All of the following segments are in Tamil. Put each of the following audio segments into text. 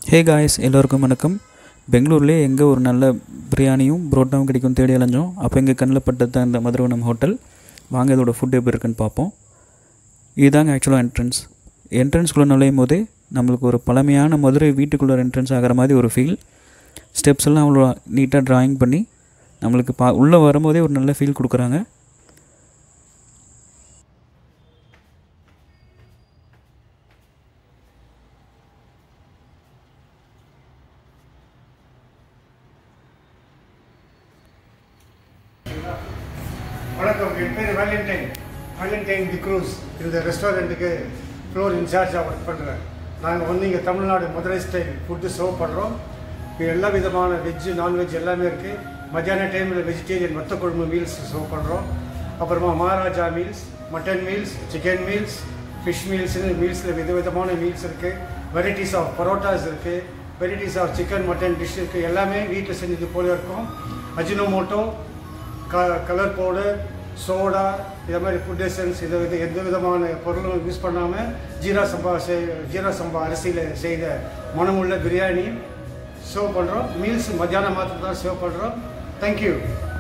ஹே காய்ஸ் எல்லோருக்கும் வணக்கம் பெங்களூர்லேயே எங்கே ஒரு நல்ல பிரியாணியும் புரோட்டாவும் கிடைக்கும் தேடி அலைஞ்சோம் அப்போ எங்கள் கண்ணில் பட்டது தான் இந்த மதுரவனம் ஹோட்டல் வாங்க இதோட ஃபுட் எப்படி இருக்குன்னு பார்ப்போம் இதுதாங்க ஆக்சுவலாக என்ட்ரன்ஸ் என்ட்ரன்ஸ்குள்ளே நுழையும் போதே நம்மளுக்கு ஒரு பழமையான மதுரை வீட்டுக்குள்ளே என்ட்ரன்ஸ் ஆகிற மாதிரி ஒரு ஃபீல் ஸ்டெப்ஸ் எல்லாம் அவ்வளோ நீட்டாக ட்ராயிங் பண்ணி நம்மளுக்கு பா உள்ளே வரும்போதே ஒரு நல்ல ஃபீல் கொடுக்குறாங்க வணக்கம் என் பேர் வேலண்டைன் வேலண்டைன் தி க்ரூஸ் இந்த ரெஸ்டாரண்ட்டுக்கு ஃப்ளோர் இன்சார்ஜாக ஒர்க் பண்ணுறேன் நாங்கள் வந்து இங்கே Tamil Nadu Madurai style food serve பண்ணுறோம் இங்கே எல்லா விதமான வெஜ்ஜு நான்வெஜ் எல்லாமே இருக்குது மத்தியான டைமில் வெஜிடேரியன் மொத்த குழம்பு மீல்ஸ் சர்வ் பண்ணுறோம் அப்புறமா Maharaja meals mutton meals chicken meals fish மீல்ஸ்னு மீல்ஸில் விதவிதமான மீல்ஸ் இருக்குது வெரைட்டிஸ் ஆஃப் பரோட்டாஸ் இருக்குது varieties of chicken mutton dish இருக்குது எல்லாமே வீட்டில் செஞ்சது போல இருக்கும் அஜினோமோட்டோ க கலர் பவுடர் சோடா இதை மாதிரி ஃபுட் எசன்ஸ் இதை இது எந்த விதமான பொருளும் யூஸ் பண்ணாமல் ஜீரா சம்பா செய் ஜீரா சம்பா அரிசியில் செய்த மனமுள்ள பிரியாணி சர்வ் பண்ணுறோம் மீல்ஸ் மத்தியானம் மாத்திரம் தான் சர்வ் பண்ணுறோம் தேங்க்யூ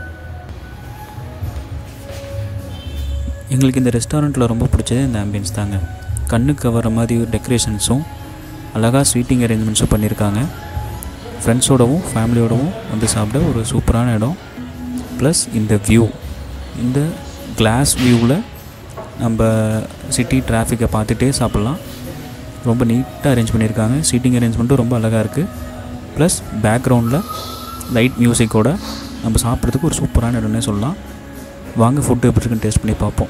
எங்களுக்கு இந்த ரெஸ்டாரண்ட்டில் ரொம்ப பிடிச்சது இந்த ஆம்பியன்ஸ் தாங்க கண்ணுக்கு வர மாதிரி டெக்கரேஷன்ஸும் அழகாக ஸ்வீட்டிங் அரேஞ்ச்மெண்ட்ஸும் பண்ணியிருக்காங்க ஃப்ரெண்ட்ஸோடவும் ஃபேமிலியோடவும் வந்து சாப்பிட ஒரு சூப்பரான இடம் ப்ளஸ் இந்த வியூ இந்த கிளாஸ் வியூவில் நம்ம சிட்டி டிராஃபிக்கை பார்த்துட்டே சாப்பிட்லாம் ரொம்ப நீட்டாக அரேஞ்ச் பண்ணியிருக்காங்க சீட்டிங் அரேஞ்ச்மெண்ட்டும் ரொம்ப அழகாக இருக்குது ப்ளஸ் பேக்ரவுண்டில் லைட் மியூசிக்கோட நம்ம சாப்பிட்றதுக்கு ஒரு சூப்பரான இடம்னே சொல்லலாம் வாங்க ஃபுட்டு எப்படி இருக்குன்னு டேஸ்ட் பண்ணி பார்ப்போம்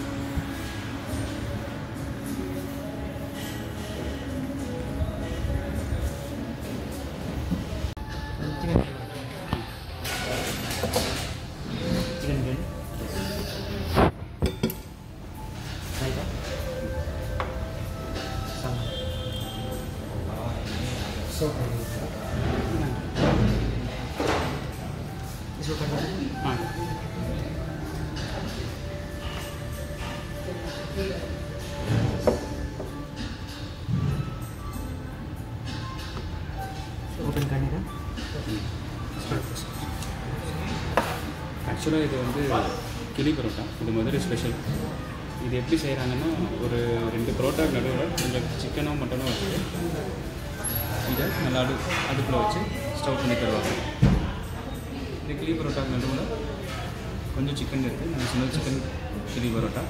ஆக்சுவலாக இது வந்து கிளி பரோட்டா இது மதுரை ஸ்பெஷல் இது எப்படி செய்கிறாங்கன்னா ஒரு ரெண்டு பரோட்டா நடுவில் கொஞ்சம் சிக்கனோ மட்டனோ வச்சு இதை நல்லா அடு அடுப்பில் வச்சு ஸ்டவ் பண்ணி தருவாங்க இந்த கிளி பரோட்டா நடுவில் கொஞ்சம் சிக்கன் இருக்குது நாங்கள் சொன்னது சிக்கன் கிளி பரோட்டா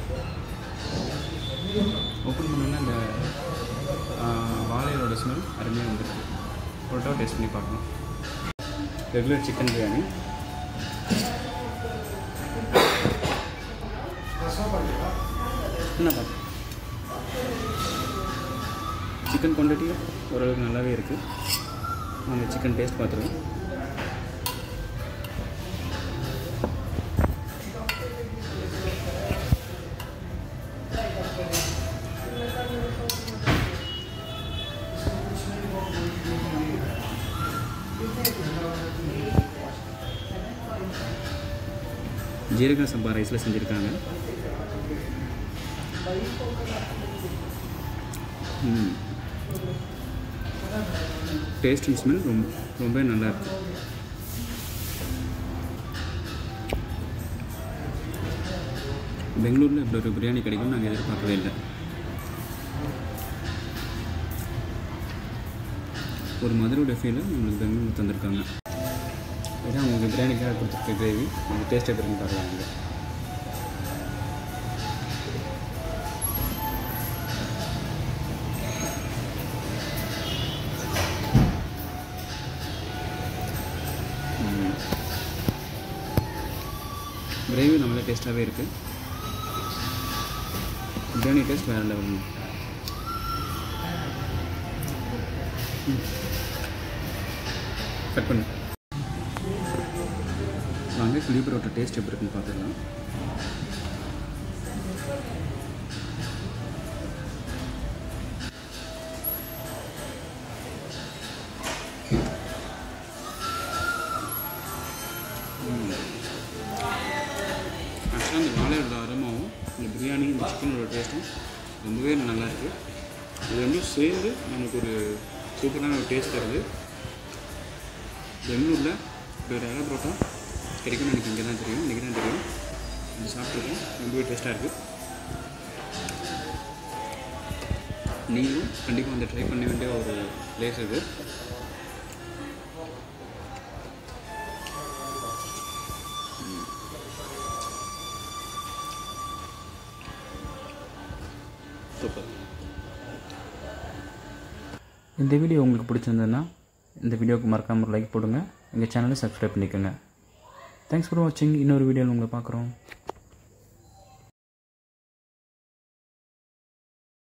ஓப்பன் பண்ணோன்னா அந்த வாழையோட ஸ்மெல் அருமையாக வந்துருக்கு பரோட்டாவை டேஸ்ட் பண்ணி பார்க்கலாம் ரெகுலர் சிக்கன் பிரியாணி என்ன பார்த்து சிக்கன் குவான்டிட்டி ஓரளவுக்கு நல்லாவே இருக்குது அந்த சிக்கன் டேஸ்ட் பார்த்துருவோம் ஜீரக சம்பா ரைஸில் செஞ்சுருக்காங்க டேஸ்ட் அண்ட் ஸ்மெல் ரொம்ப ரொம்ப நல்லா இருக்கு பெங்களூரில் இப்படி ஒரு பிரியாணி கிடைக்கும்னு நாங்கள் எதிர்பார்க்கவே இல்லை ஒரு மதுரோட ஃபீலை நம்மளுக்கு பெங்களூரில் தந்திருக்காங்க இதான் உங்களுக்கு பிரியாணிக்காக கொடுத்துருக்க கிரேவி உங்கள் டேஸ்ட் எப்படி இருக்குன்னு பார்க்கலாம் நீங்கள் கிரேவி நம்மளே டேஸ்ட்டாகவே இருக்குது பிரியாணி டேஸ்ட் வேறு லெவல் கட் பண்ணு வாங்க கிளி பரோட்டா டேஸ்ட் எப்படி இருக்குன்னு பார்த்துக்கலாம் ஆக்சுவலாக இந்த வாழையோட அருமாவும் இந்த பிரியாணி இந்த சிக்கனோட டேஸ்ட்டும் ரொம்பவே நல்லா இருக்குது இது ரெண்டும் சேர்ந்து நமக்கு ஒரு சூப்பரான ஒரு டேஸ்ட் வருது பெங்களூரில் இப்படி ஒரு இலை பரோட்டா கிடைக்கும்னு எனக்கு இங்கே தான் தெரியும் இன்றைக்கி தான் தெரியும் இது சாப்பிட்ருக்கோம் ரொம்பவே டேஸ்ட்டாக இருக்குது நீங்களும் கண்டிப்பாக வந்து ட்ரை பண்ண வேண்டிய ஒரு பிளேஸ் இது சூப்பர் இந்த வீடியோ உங்களுக்கு பிடிச்சிருந்ததுன்னா இந்த வீடியோவுக்கு மறக்காமல் ஒரு லைக் போடுங்க எங்கள் சேனலை சப்ஸ்கிரைப் பண்ணிக்கோங்க தேங்க்ஸ் ஃபார் வாட்சிங் இன்னொரு வீடியோவில் உங்களை பார்க்குறோம்